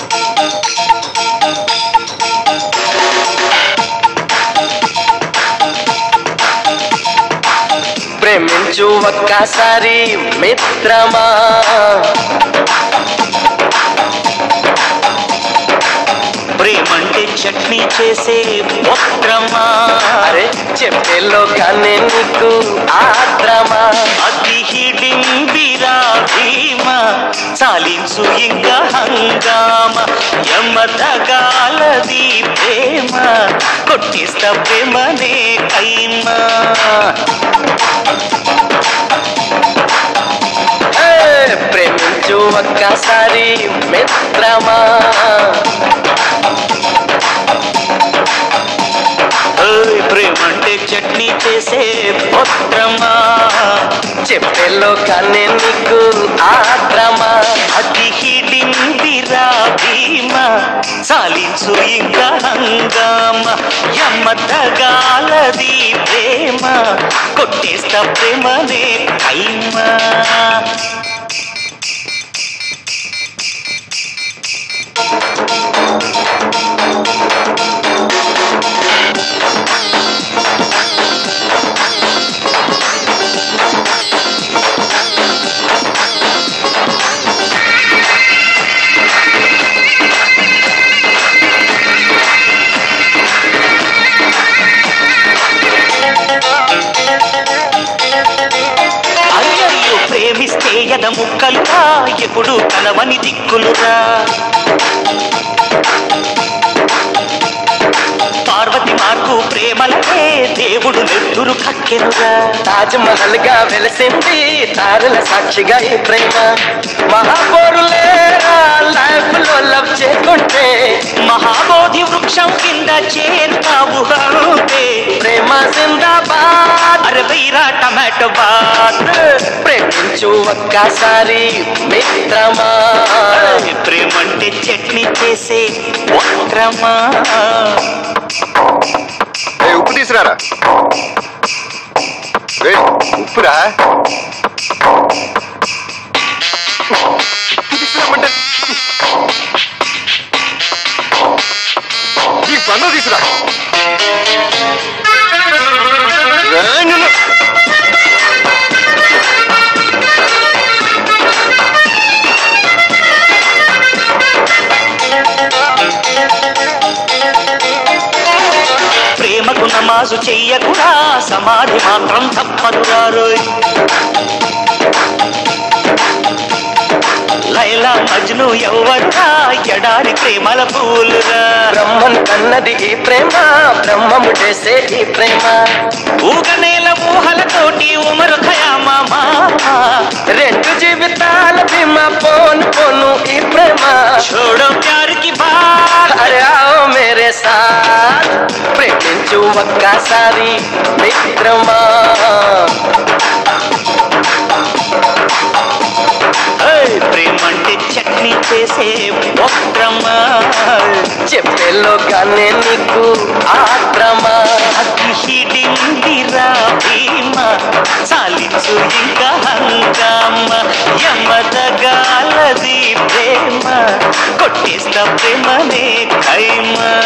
ప్రేమించు ఒక్కసారి మిత్రమా ప్రేమంటే చట్నీ చేసే వక్రమా అరే చెప్పేలో కానీ నీకు ఆత్రమా అతి హిడింబిరా భీమ చాలించు ఇంకా హంగామ యమతగాలది ప్రేమ కొట్టిస్తా ప్రేమనే కైమా ఏ, ప్రేమించు ఒక్కసారి మిత్రమా ఓయ్ ప్రేమంటే చట్నీ చేసే పుత్రమా చెప్పేలో కానీ నీకు ఆత్రమా అతి హిడిందిరా భీమ సాలించు ఇంకా హంగామ యమ్మతగాలది ప్రేమ కొట్టేస్తా ప్రేమనే కైమా అయ్యయ్యో ప్రేమిస్తే ఎద ముక్కలురా ఎప్పుడు కలవని దిక్కులురా పార్వతి మార్కు ప్రేమలకే దేవుడు నెత్తురు కక్కెనురా తాజ్ మహల్ గా వెలిసింది తారల సాక్షిగా ఈ ప్రేమ మహాపౌరులేరా లైఫ్ లో లవ్ చేకుంటే మహాబోధి వృక్షం కింద చేరుతావు అంతే ప్రేమ జిందాబాద్ అరే వైరా టమాటో బాత్ ప్రేమించు ఒక్కసారి మిత్రమా ప్రేమంటే చట్నీ చేసే వక్రమా ఏ ఉప్పు తీసుకురారా ఏ, ఉప్పురా ఉప్పు తీసుకురామంటే ఈ పన్ను తీసుకురా ఏ, నిన్ను- ప్రేమకు నమాజు చెయ్యకురా సమాధి మాత్రం తప్పదురారు లైలా మజ్ను ఎవ్వరురా ఎడారి ప్రేమల పూలురా బ్రహ్మం కన్నది ఈ ప్రేమ బ్రహ్మము చేసే ఈ ప్రేమ ఊగనేల ఊహలతోటి ఉమరు ఖయామా రెండు జీవితాల భీమా పోను పోను ఈ ప్రేమ छोड़ो प्यार की बात అరే आओ మేరే సాత్ ప్రేమించు ఒక్కసారి మిత్రమా ఏయ్, ప్రేమంటే చట్నీ చేసే వక్రమా చెప్పేలో కానీ నీకు ఆత్రమా అగ్నిహిడిందిరా భీమ సాలించు ఇంకా హంగామ యమదగాలది ప్రేమ కొట్టేస్తా ప్రేమనే ఖైమా